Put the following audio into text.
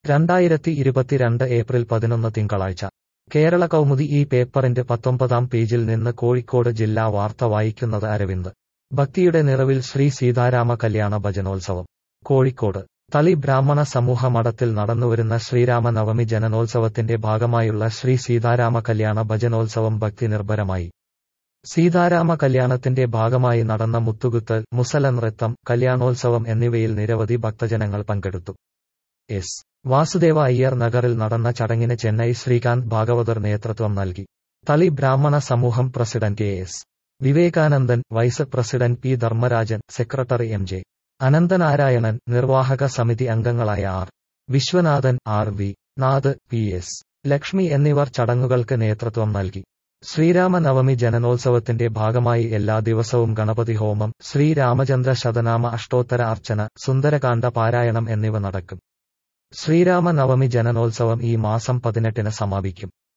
രണ്ടായിരത്തി ഇരുപത്തിരണ്ട് ഏപ്രിൽ പതിനൊന്ന് തിങ്കളാഴ്ച കേരള കൗമുദി ഈ പേപ്പറിന്റെ പത്തൊമ്പതാം പേജിൽ നിന്ന് കോഴിക്കോട് ജില്ലാ വാർത്ത വായിക്കുന്നത് അരവിന്ദ് ഭക്തിയുടെ നിറവിൽ ശ്രീ സീതാരാമ കല്യാണ ഭജനോത്സവം കോഴിക്കോട് തളി ബ്രാഹ്മണ സമൂഹ മഠത്തിൽ നടന്നുവരുന്ന ശ്രീരാമ നവമി ജനനോത്സവത്തിന്റെ ഭാഗമായുള്ള ശ്രീ സീതാരാമ കല്യാണ ഭജനോത്സവം ഭക്തി നിർഭരമായി സീതാരാമ കല്യാണത്തിന്റെ ഭാഗമായി നടന്ന മുത്തുകുത്ത് മുസല നൃത്തം കല്യാണോത്സവം എന്നിവയിൽ നിരവധി ഭക്തജനങ്ങൾ പങ്കെടുത്തു എസ് വാസുദേവ അയ്യർ നഗറിൽ നടന്ന ചടങ്ങിന് ചെന്നൈ ശ്രീകാന്ത് ഭാഗവതർ നേതൃത്വം നൽകി തളി ബ്രാഹ്മണ സമൂഹം president A S Vivekanandan vice president P Dharmarajan secretary M J Ananthanarayanan നിർവാഹക സമിതി അംഗങ്ങളായ R Viswanathan R V Nath P S Lakshmi എന്നിവർ ചടങ്ങുകൾക്ക് നേതൃത്വം നൽകി ശ്രീരാമനവമി ജനനോത്സവത്തിന്റെ ഭാഗമായി എല്ലാ ദിവസവും ഗണപതി ഹോമം ശ്രീരാമചന്ദ്ര ശതനാമ അഷ്ടോത്തര അർച്ചന സുന്ദരകാന്ഡ പാരായണം എന്നിവ നടക്കും ശ്രീരാമനവമി ജനനോത്സവം ഈ മാസം പതിനെട്ടിന് സമാപിക്കും